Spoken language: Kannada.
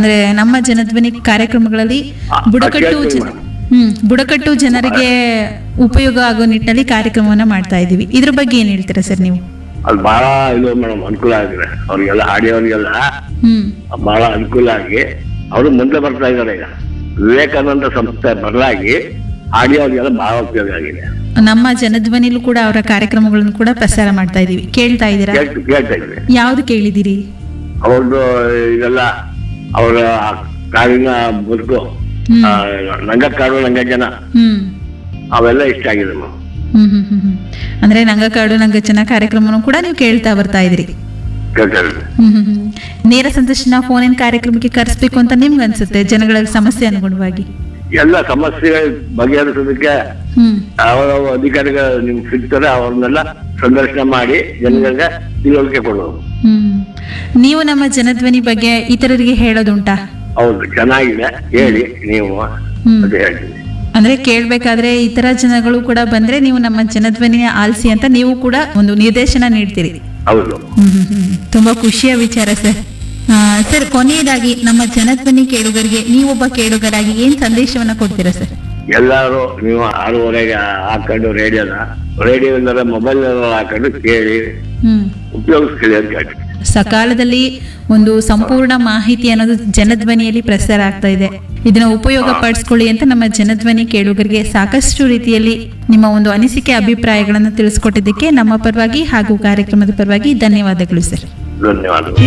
ಅಂದ್ರೆ ನಮ್ಮ ಜನಧ್ವನಿ ಕಾರ್ಯಕ್ರಮಗಳಲ್ಲಿ ಆ, ಬುಡಕಟ್ಟು ಕೇಳ್ತೀವಿ ಜನ- ಮೇಡಮ್. ಹ್ಮ್ ಬುಡಕಟ್ಟು ಜನರಿಗೆ ಉಪಯೋಗ ಆಗೋ ನಿಟ್ಟಿನಲ್ಲಿ ಕಾರ್ಯಕ್ರಮವನ್ನ ಮಾಡ್ತಾ ಇದೀವಿ ಇದ್ರ ಬಗ್ಗೆ ಏನ್ ಹೇಳ್ತೀರಾ ಸರ್ ನೀವು ಅದು ಬಹಳ ಇದು ಮೇಡಮ್ ಅನುಕೂಲ ಆಗಿದೆ ಅವ್ರಿಗೆಲ್ಲ ಹಾಡಿಯವ್ರಿಗೆಲ್ಲ ಹ್ಮ್ ಬಹಳ ಅನುಕೂಲ ಆಗಿ ಅವರು ಮುಂದೆ ಬರ್ತಾ ಇದ್ದಾರೆ ಈಗ ವಿವೇಕಾನಂದ ಸಂಸ್ಥೆ ಬದಲಾಗಿ ಹಾಡಿಯವ್ರಿಗೆಲ್ಲ ಬಹಳ ಉಪಯೋಗ ಆಗಿದೆ ನಮ್ಮ ಜನಧ್ವನಿಲೂ ಕೂಡ ಅವರ ಕಾರ್ಯಕ್ರಮಗಳನ್ನು ಕೂಡ ಪ್ರಸಾರ ಮಾಡ್ತಾ ಇದೀವಿ ಕೇಳ್ತಾ ಇದ್ದೀರಾ ಕೇಳ್ತ ಕೇಳ್ತಾ ಇದ್ವಿ ಯಾವ್ದು ಕೇಳಿದಿರಿ ಅವ್ರದ್ದು ಇದೆಲ್ಲ ಅವರ ಕಾಡಿನ ಬದುಕು ಹ್ಮ್. ಆ, ನಂಗಕ್ಕಾಡು ನಂಗ ಜನ ಹ್ಮ್ ಅವೆಲ್ಲ ಇಷ್ಟ ಆಗಿದೆ ಮೇಡಮ್ ಹ್ಮ್ ಹ್ಮ್ ಹ್ಮ್ ಹ್ಮ್. ಅಂದ್ರೆ ನಂಗಕಾಡು ನಂಗಚನ ಕಾರ್ಯಕ್ರಮನೂ ಕೂಡ ನೀವು ಕೇಳ್ತಾ ಬರ್ತಾ ಇದ್ರಿ ಕೇಳ್ತಾ ಇದ್ವಿ ಹ್ಮ್ ಹ್ಮ್ ಹ್ಮ್. ನೇರ ಸಂದರ್ಶನ ಫೋನಿನ ಕಾರ್ಯಕ್ರಮಕ್ಕೆ ಕರೆಸ್ಬೇಕು ಅಂತ ನಿಮ್ಗೆ ಅನ್ಸುತ್ತೆ ಜನಗಳ ಸಮಸ್ಯೆ ಅನುಗುಣವಾಗಿ ಎಲ್ಲ ಸಮಸ್ಯೆಗಳು ಬಗೆಹರಿಸೋದಕ್ಕೆ ಹ್ಮ್ ಅವರ ಅಧಿಕಾರಿಗಳು ನಿಮ್ಗೆ ಸಿಗ್ತಾರೆ ಅವ್ರನ್ನೆಲ್ಲ ಸಂದರ್ಶನ ಮಾಡಿ ಜನಗಳಿಗೆ ತಿಳುವಳಿಕೆ ಕೊಡೋದು ಹ್ಮ್ ನೀವು ನಮ್ಮ ಜನಧ್ವನಿ ಬಗ್ಗೆ ಇತರರಿಗೆ ಹೇಳೋದುಂಟಾ ಹೌದು ಚೆನ್ನಾಗಿದೆ ಹೇಳಿ ನೀವು ಹ್ಮ್. ಅಂತ ಹೇಳ್ತೀನಿ ಅಂದ್ರೆ ಕೇಳ್ಬೇಕಾದ್ರೆ ಇತರ ಜನಗಳು ಕೂಡ ಬಂದ್ರೆ ನೀವು ನಮ್ಮ ಜನಧ್ವನಿಯ ಆಲಿಸಿ ಅಂತ ನೀವು ಕೂಡ ಒಂದು ನಿರ್ದೇಶನ ನೀಡ್ತೀರಿ ಹೌದು ಹ್ಮ್ ಹ್ಮ್ ಹ್ಮ್. ತುಂಬಾ ಖುಷಿಯ ವಿಚಾರ ಸರ್ ಆ, ಸರ್ ಕೊನೆಯದಾಗಿ ನಮ್ಮ ಜನಧ್ವನಿ ಕೇಳುಗರಿಗೆ ನೀವೊಬ್ಬ ಕೇಳುಗರಾಗಿ ಏನ್ ಸಂದೇಶವನ್ನ ಕೊಡ್ತೀರಾ ಸರ್ ಎಲ್ಲರೂ ನೀವು ಆರೂವರೆಗೆ ಹಾಕೊಂಡು ರೇಡಿಯೋನ ರೇಡಿಯೋ ಇಲ್ಲದ ಮೊಬೈಲ್ ಹಾಕೊಂಡು ಕೇಳಿ ಹ್ಮ್ ಉಪಯೋಗಿಸ್ಕೊಳ್ಳಿ ಅಂತ ಹೇಳ್ತೀನಿ ಸಕಾಲದಲ್ಲಿ ಒಂದು ಸಂಪೂರ್ಣ ಮಾಹಿತಿ ಅನ್ನೋದು ಜನಧ್ವನಿಯಲ್ಲಿ ಪ್ರಸಾರ ಆಗ್ತಾ ಇದೆ ಇದನ್ನ ಉಪಯೋಗ ಪಡಿಸ್ಕೊಳ್ಳಿ ಅಂತ ನಮ್ಮ ಜನಧ್ವನಿ ಕೇಳುಗರಿಗೆ ಸಾಕಷ್ಟು ರೀತಿಯಲ್ಲಿ ನಿಮ್ಮ ಒಂದು ಅನಿಸಿಕೆ ಅಭಿಪ್ರಾಯಗಳನ್ನು ತಿಳಿಸ್ಕೊಟ್ಟಿದ್ದಕ್ಕೆ ನಮ್ಮ ಪರವಾಗಿ ಹಾಗೂ ಕಾರ್ಯಕ್ರಮದ ಪರವಾಗಿ ಧನ್ಯವಾದಗಳು ಸರ್ ಧನ್ಯವಾದಗಳು